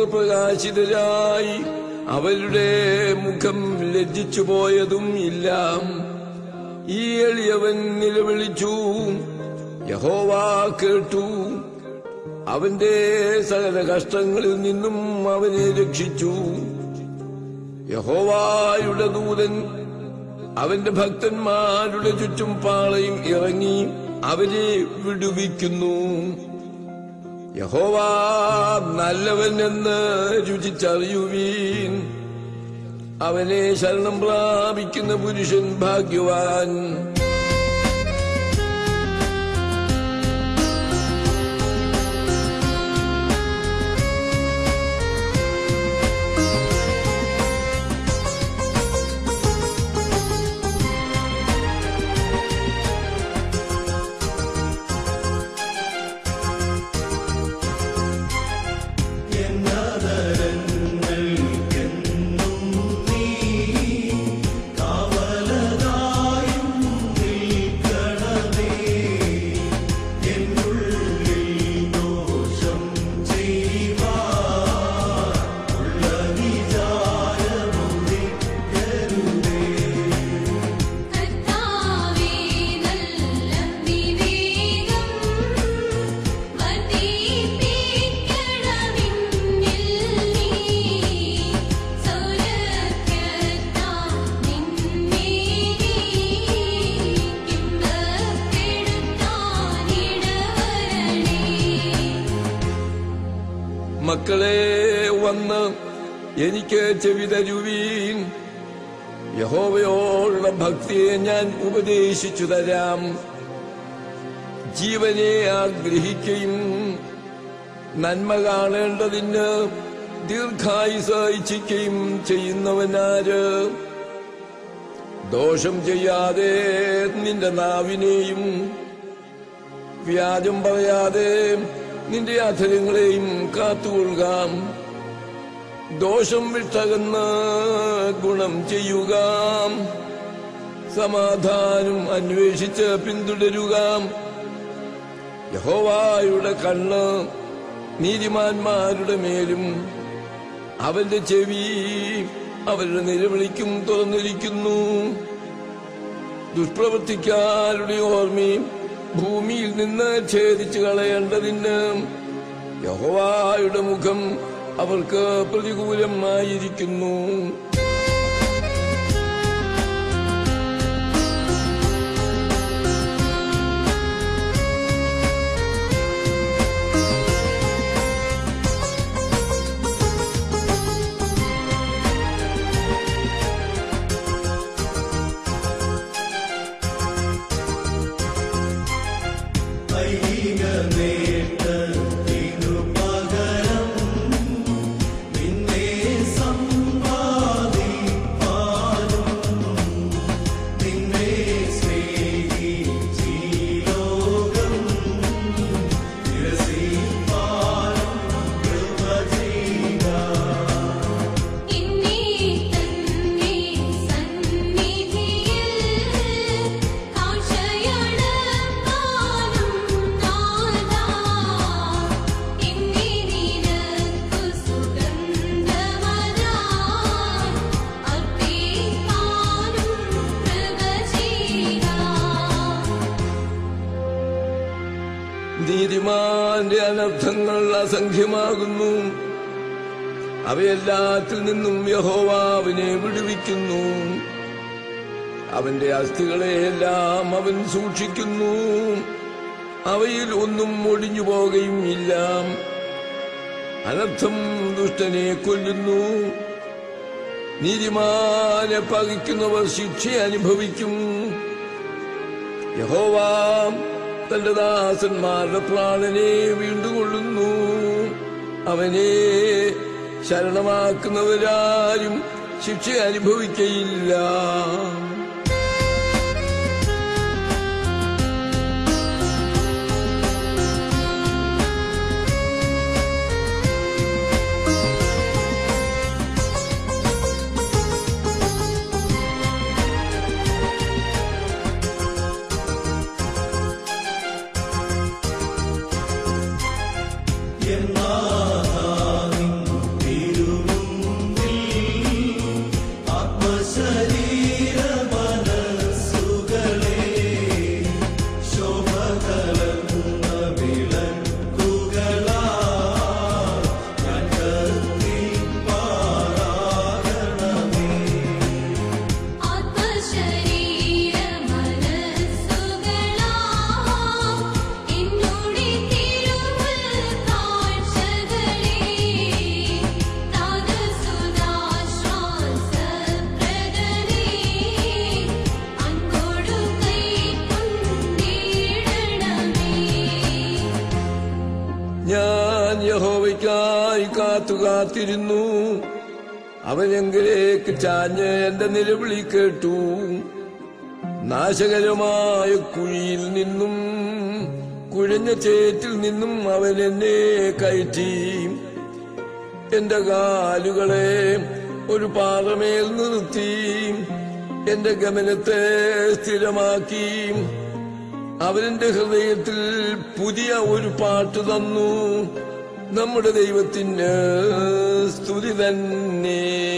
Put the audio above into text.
പ്രകാശിതരായി അവരുടെ മുഖം ലജ്ജിച്ചു പോയതും ഇല്ല ഈ എളിയവൻ നിലവിളിച്ചു യഹോവ കേട്ടു അവന്റെ സകല കഷ്ടങ്ങളിൽ നിന്നും അവനെ രക്ഷിച്ചു യഹോവായുടെ ദൂതൻ അവന്റെ ഭക്തന്മാരുടെ ചുറ്റും പാളയും ഇറങ്ങി അവരെ വിടുവിക്കുന്നു യഹോവ നല്ലവൻ എന്ന് രുചിച്ചറിയുവീൻ അവനെ ശരണം പ്രാപിക്കുന്ന പുരുഷൻ ഭാഗ്യവാൻ കർത്താവേ നല്ല വിവേകം വർദ്ധിപ്പിക്കണമെന്നിൽ നീ സൗരഭ്യത്താൽ നിന്നെ കിംബപ്പെടുത്താനിടവരണേ മക്കളെ വന്ന് എനിക്ക് ചെവി തരുവീൻ യഹോവയോടുള്ള ഭക്തിയെ ഞാൻ ഉപദേശിച്ചു തരാം ജീവനെ ആഗ്രഹിക്കുകയും നന്മ കാണേണ്ടതിന് ദീർഘായുസ് ഇച്ഛിക്കുകയും ചെയ്യുന്നവനാര് ദോഷം ചെയ്യാതെ നിന്റെ നാവിനെയും വ്യാജം പറയാതെ നിന്റെ അധരങ്ങളെയും കാത്തുകൊള്ളുക ദോഷം വിട്ടകന്ന് ഗുണം ചെയ്യുക സമാധാനം അന്വേഷിച്ച് പിന്തുടരുക യഹോവായുടെ കണ്ണ് നീതിമാന്മാരുടെ മേലും അവന്റെ ചെവി അവരുടെ നിലവിളിക്കും തുറന്നിരിക്കുന്നു ദുഷ്പ്രവർത്തിക്കാരുടെ ഓർമ്മയും ഭൂമിയിൽ നിന്ന് ഛേദിച്ചു കളയേണ്ടതിന് യഹോവായുടെ മുഖം അവർക്ക് പ്രതികൂലമായിരിക്കുന്നു ഇന്നീ തന്നീ സന്നിധിയിൽ കാശയടക്കാനും നാദാ ഇന്നീ നിനക്കു സുഗന്ധമതാ അർപ്പിക്കാനും കൃപ ചെയ്യുക നീതിമാന്റെ അനർത്ഥങ്ങൾ അസംഖ്യമാകുന്നു അവയെല്ലാത്തിൽ നിന്നും യഹോവാവിനെ വിടുവിക്കുന്നു അവന്റെ അസ്ഥികളെയെല്ലാം അവൻ സൂക്ഷിക്കുന്നു അവയിൽ ഒന്നും ഒടിഞ്ഞു പോകുകയും ഇല്ല അനർത്ഥം ദുഷ്ടനെ കൊല്ലുന്നു നീതിമാനെ പകിക്കുന്നവർ ശിക്ഷ അനുഭവിക്കും യഹോവ തന്റെ ദാസന്മാരുടെ പ്രാണനെ വീണ്ടുകൊള്ളുന്നു അവനെ ശരണമാക്കുന്നവരാരും ശിക്ഷ അനുഭവിക്കയില്ല കാത്തു കാത്തിരുന്നു അവനെങ്കിലേക്ക് ചാഞ്ഞ് എന്റെ നിലവിളി കേട്ടു നാശകരമായ കുഴിയിൽ നിന്നും കുഴഞ്ഞ ചേറ്റിൽ നിന്നും അവൻ എന്നെ കയറ്റി എന്റെ കാലുകളെ ഒരു പാറമേൽ നിർത്തി എന്റെ ഗമനത്തെ സ്ഥിരമാക്കി അവനെന്റെ ഹൃദയത്തിൽ പുതിയ ഒരു പാട്ട് തന്നു നമ്മുടെ ദൈവത്തിന് സ്തുതി തന്നെ